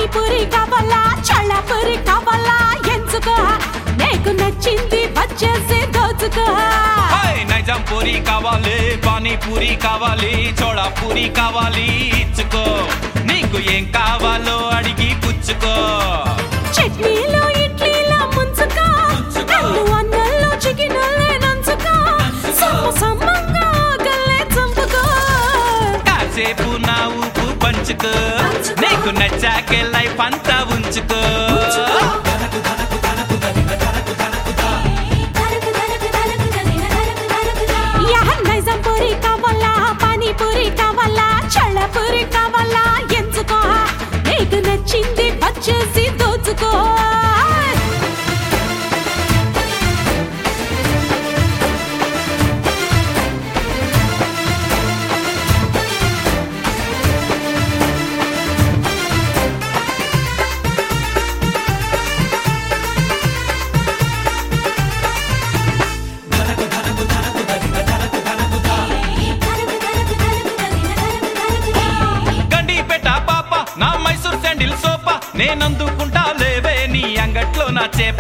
పానీపూరి కావాలా చల్లపూరి కావాలా ఎంచుకో నీకు నచ్చింది వచ్చేసి దోచుకో హాయ్ నైజాం పూరి కావాలి పానీపూరి కావాలి చోళా పూరి కావాలి ఇచ్చుకో నీకు ఏం కావాలో అడిగి పుచ్చుకో చట్నీలో ఇడ్లీలో ముంచుకో అల్లు అన్నంలో చికెనులే నంచుకో సమ్మ సమ్మంగా గల్లే చంపుకో కాసేపు నా ఊపు పంచుకో నీకు నచ్చాకే లైఫ్ అంతా ఉంచుకో యహ నైజాం పూరి కావాలా పానీపూరి కావాలా చల్లపూరి కావాలా ఎంచుకో నీకు నచ్చింది వచ్చేసి దోచుకో గండి పెట్ట పాప నా మైసూర్ శాండిల్ సోప నేనందుకుంటా లేవే నీ అంగట్లో నా చేప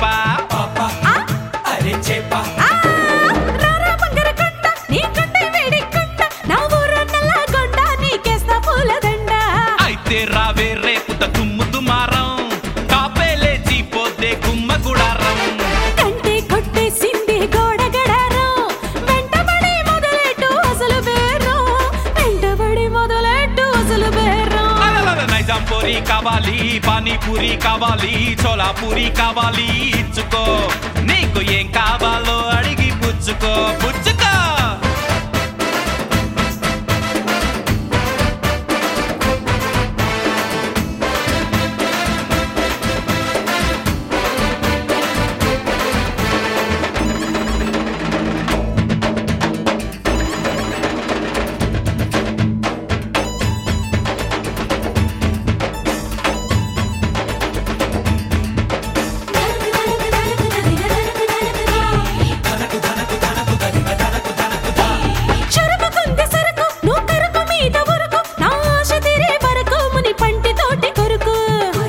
ఆ, రారా బంగారు కొండ, నీ కొండే వేడి కొండ, నా ఊరన్నల కొండ, నీకేస్తా పూలదండ. అయితే రావే రేపుత తుమ్ము దుమారం కాపే లేచి పోతే గుమ్మ గుడారం కంటే కొట్టేసింది గోడ గడారం, వెంటబడి మొదలెట్టు అసలు బేరం, వెంటబడి మొదలెట్టు అసలు బేరం. అలలల నైజాం పూరి కావాలి పానీపూరి కావాలి చోలా పూరి కావాలి ఇచ్చుకో నీకు ఏం కావాలో అడిగి పుచ్చుకో పుచ్చుకో చురుకుకుంది సరుకు, నువ్వు కరుకు మీద ఉరుకు, నా ఆశ తీరే వరకు ముని పంటితోటి కొరుకు.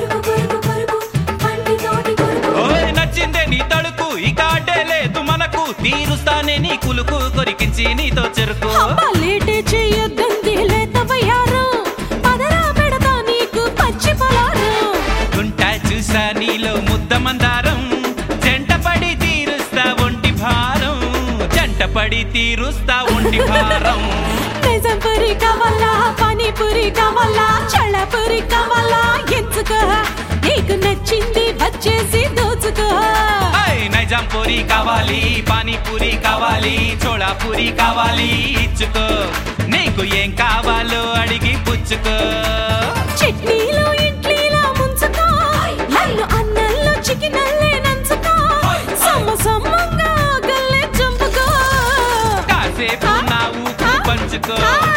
ఓయ్ నచ్చిందే నీ తడుకు ఇక అడ్డే లేదు మనకు తీరుస్తానే నీ కులుకు కొరికించి నీతో చెరుకు అబ్బా లేటే చేయొద్దంది లేత వయ్యారం. పదరా పెడతా నీకు పచ్చి పలారం. గుంటా చూసా నీలో ముద్ద మందారం జంటపడి తీరుస్తా ఒంటి భారం జంటపడి తీరుస్తా ఒంటి భారం నిజం పూరి కావాలా పానీపూరి కావాలా చల్లపూరి కావాలా ఎంచుకో నీకు నచ్చింది వచ్చేసి దోచుకో హాయ్ నైజాం పూరి కావాలి పానీపూరి కావాలి చోళా పూరి కావాలి ఇచ్చుకో నీకు ఏం కావాలో అడిగి పుచ్చుకో చట్నీలో ఇడ్లీలో ముంచుకో నన్ను అన్నంలో చికెనల్లే నంచుకో సమ్మ సమ్మంగా గల్లే చంపుకో కాసేపు నా ఊపు పంచుకో ఆ